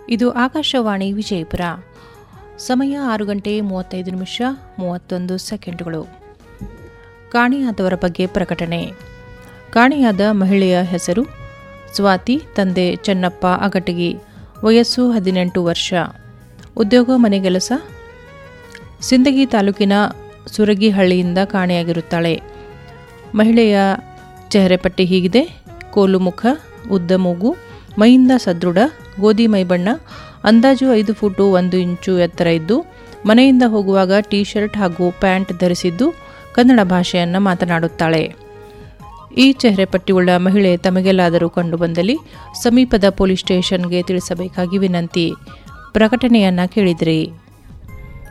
ಇದು ಆಕಾಶವಾಣಿ ವಿಜಯಪುರ ಸಮಯ ಆರು ಗಂಟೆ ಮೂವತ್ತೈದು ನಿಮಿಷ ಮೂವತ್ತೊಂದು ಸೆಕೆಂಡುಗಳು ಕಾಣೆಯಾದವರ ಬಗ್ಗೆ ಪ್ರಕಟಣೆ ಕಾಣೆಯಾದ ಮಹಿಳೆಯ ಹೆಸರು ಸ್ವಾತಿ ತಂದೆ ಚೆನ್ನಪ್ಪ ಅಗಟಗಿ ವಯಸ್ಸು ಹದಿನೆಂಟು ವರ್ಷ ಉದ್ಯೋಗ ಮನೆಗೆಲಸ ಸಿಂದಗಿ ತಾಲೂಕಿನ ಸುರಗಿಹಳ್ಳಿಯಿಂದ ಕಾಣೆಯಾಗಿರುತ್ತಾಳೆ ಮಹಿಳೆಯ ಚೆಹರೆಪಟ್ಟಿ ಹೀಗಿದೆ ಕೋಲು ಮುಖ ಉದ್ದ ಮೂಗು ಮೈಯಿಂದ ಸದೃಢ ಗೋಧಿ ಮೈಬಣ್ಣ ಅಂದಾಜು ಐದು ಫುಟು ಒಂದು ಇಂಚು ಎತ್ತರ ಇದ್ದು ಮನೆಯಿಂದ ಹೋಗುವಾಗ ಟೀ ಶರ್ಟ್ ಹಾಗೂ ಪ್ಯಾಂಟ್ ಧರಿಸಿದ್ದು ಕನ್ನಡ ಭಾಷೆಯನ್ನು ಮಾತನಾಡುತ್ತಾಳೆ ಈ ಚೆಹರೆಪಟ್ಟಿಯುಳ್ಳ ಮಹಿಳೆ ತಮಗೆಲ್ಲಾದರೂ ಕಂಡುಬಂದಲ್ಲಿ ಸಮೀಪದ ಪೊಲೀಸ್ ಸ್ಟೇಷನ್ಗೆ ತಿಳಿಸಬೇಕಾಗಿ ವಿನಂತಿ ಪ್ರಕಟಣೆಯನ್ನ ಕೇಳಿದ್ರಿ